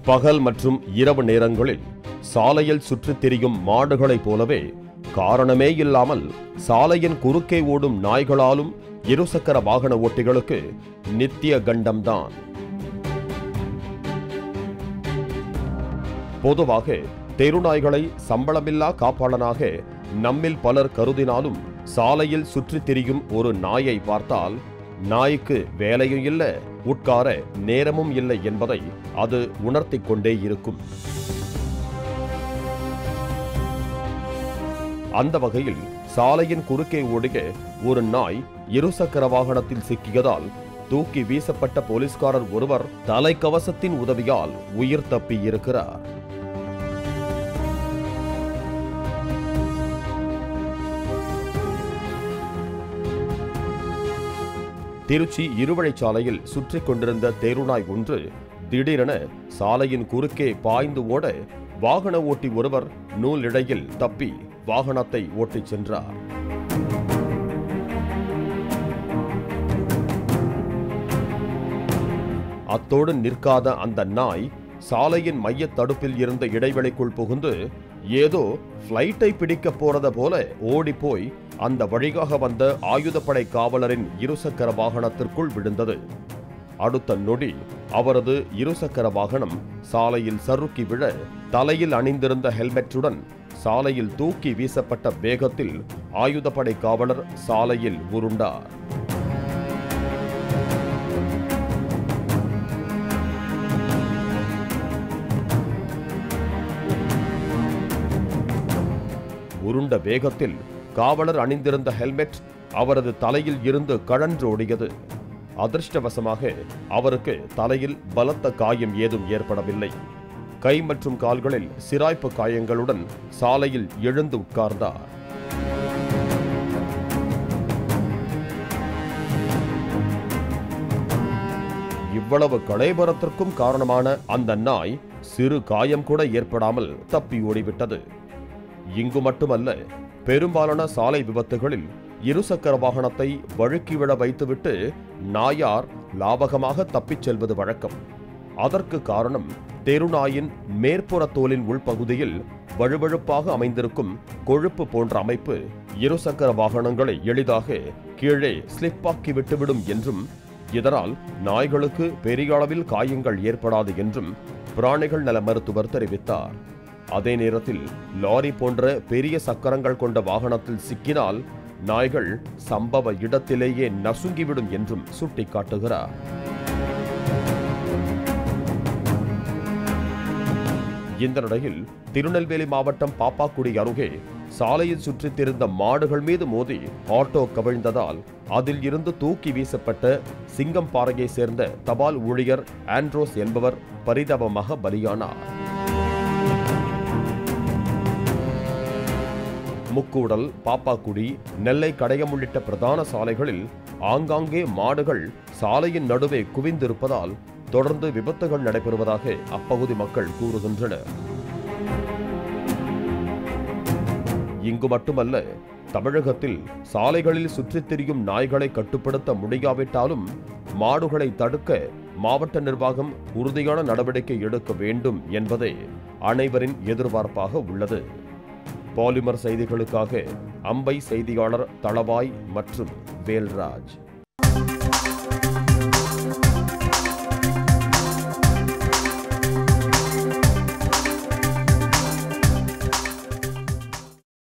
பகல் மற்றும் இரவு நேரங்களில் சாலையில் சுற்றித் திரியும் மாடுகளைப் போலவே காரணமே இல்லாமல் சாலையின் குறுக்கே ஓடும் நாய்களாலும் இருசக்கர வாகன ஓட்டிகளுக்கு நித்திய கண்டம்தான் பொதுவாக தெருநாய்களை சம்பளமில்லா காப்பாளனாக நம்மில் பலர் கருதினாலும் சாலையில் சுற்றித் திரியும் ஒரு நாயை பார்த்தால் நாய்க்கு வேலையும் இல்லை உட்கார நேரமும் இல்லை என்பதை அது உணர்த்திக் கொண்டே இருக்கும் அந்த வகையில் சாலையின் குறுக்கே ஓடிய ஒரு நாய் இருசக்கர வாகனத்தில் சிக்கியதால் தூக்கி வீசப்பட்ட போலீஸ்காரர் ஒருவர் தலைக்கவசத்தின் உதவியால் உயிர் தப்பி இருக்கிறார் திருச்சி இருவழிச்சாலையில் சுற்றிக் கொண்டிருந்த தேருநாய் ஒன்று திடீரென சாலையின் குறுக்கே பாய்ந்து ஓட வாகன ஓட்டி ஒருவர் நூலிழையில் தப்பி வாகனத்தை ஓட்டிச் சென்றார் அத்தோடு நிற்காத அந்த நாய் சாலையின் மையத் தடுப்பில் இருந்த இடைவெளிக்குள் புகுந்து ஏதோ ஃப்ளைட்டை பிடிக்க போறத போல ஓடிப்போய் அந்த வழியாக வந்த ஆயுதப்படை காவலரின் இருசக்கர வாகனத்திற்குள் விழுந்தது அடுத்த நொடி அவரது இருசக்கர வாகனம் சாலையில் சறுக்கி விழ தலையில் அணிந்திருந்த ஹெல்மெட்டுடன் சாலையில் தூக்கி வீசப்பட்ட வேகத்தில் ஆயுதப்படை காவலர் சாலையில் உருண்டார் உருண்ட வேகத்தில் காவலர் அணிந்திருந்த ஹெல்மெட் அவரது தலையில் இருந்து கழன்றோடியது அதிர்ஷ்டவசமாக அவருக்கு தலையில் பலத்த காயம் ஏதும் ஏற்படவில்லை கை மற்றும் கால்களில் சிராய்ப்பு காயங்களுடன் சாலையில் எழுந்து உட்கார்ந்தார் இவ்வளவு களைபரத்திற்கும் காரணமான அந்த நாய் சிறு காயம் கூட ஏற்படாமல் தப்பி ஓடிவிட்டது இங்கு மட்டுமல்ல பெரும்பாலான சாலை விபத்துகளில் இருசக்கர வாகனத்தை வழுக்கிவிட வைத்துவிட்டு நாயார் லாபகமாக தப்பிச் செல்வது வழக்கம் அதற்கு காரணம் தெருநாயின் மேற்புற தோலின் உள்பகுதியில் வழுவழுப்பாக அமைந்திருக்கும் கொழுப்பு போன்ற அமைப்பு இருசக்கர வாகனங்களை எளிதாக கீழே ஸ்லிப்பாக்கி விட்டுவிடும் என்றும் இதனால் நாய்களுக்கு பெரிய அளவில் காயங்கள் ஏற்படாது என்றும் பிராணிகள் நல மருத்துவர் தெரிவித்தார் அதே நேரத்தில் லாரி போன்ற பெரிய சக்கரங்கள் கொண்ட வாகனத்தில் சிக்கினால் நாய்கள் சம்பவ இடத்திலேயே நசுங்கிவிடும் என்றும் சுட்டிக்காட்டுகிறார் இந்த நிலையில் திருநெல்வேலி மாவட்டம் பாப்பாக்குடி அருகே சாலையில் சுற்றித் திரிந்த மாடுகள் மீது மோதி ஆட்டோ கவிழ்ந்ததால் அதில் இருந்து தூக்கி வீசப்பட்ட சிங்கம்பாறையை சேர்ந்த தபால் ஊழியர் ஆண்ட்ரோஸ் என்பவர் பரிதாபமாக பலியானார் முக்கூடல் பாப்பாக்குடி நெல்லை கடையம் உள்ளிட்ட பிரதான சாலைகளில் ஆங்காங்கே மாடுகள் சாலையின் நடுவே குவிந்திருப்பதால் தொடர்ந்து விபத்துகள் நடைபெறுவதாக அப்பகுதி மக்கள் கூறுகின்றனர் இங்கு மட்டுமல்ல தமிழகத்தில் சாலைகளில் சுற்றித் திரியும் நாய்களை கட்டுப்படுத்த முடியாவிட்டாலும் மாடுகளை தடுக்க மாவட்ட நிர்வாகம் உறுதியான நடவடிக்கை எடுக்க வேண்டும் என்பதே அனைவரின் எதிர்பார்ப்பாக உள்ளது பாலிமர் செய்திகளுக்காக அம்பை செய்தியாளர் தளவாய் மற்றும் வேல்ராஜ்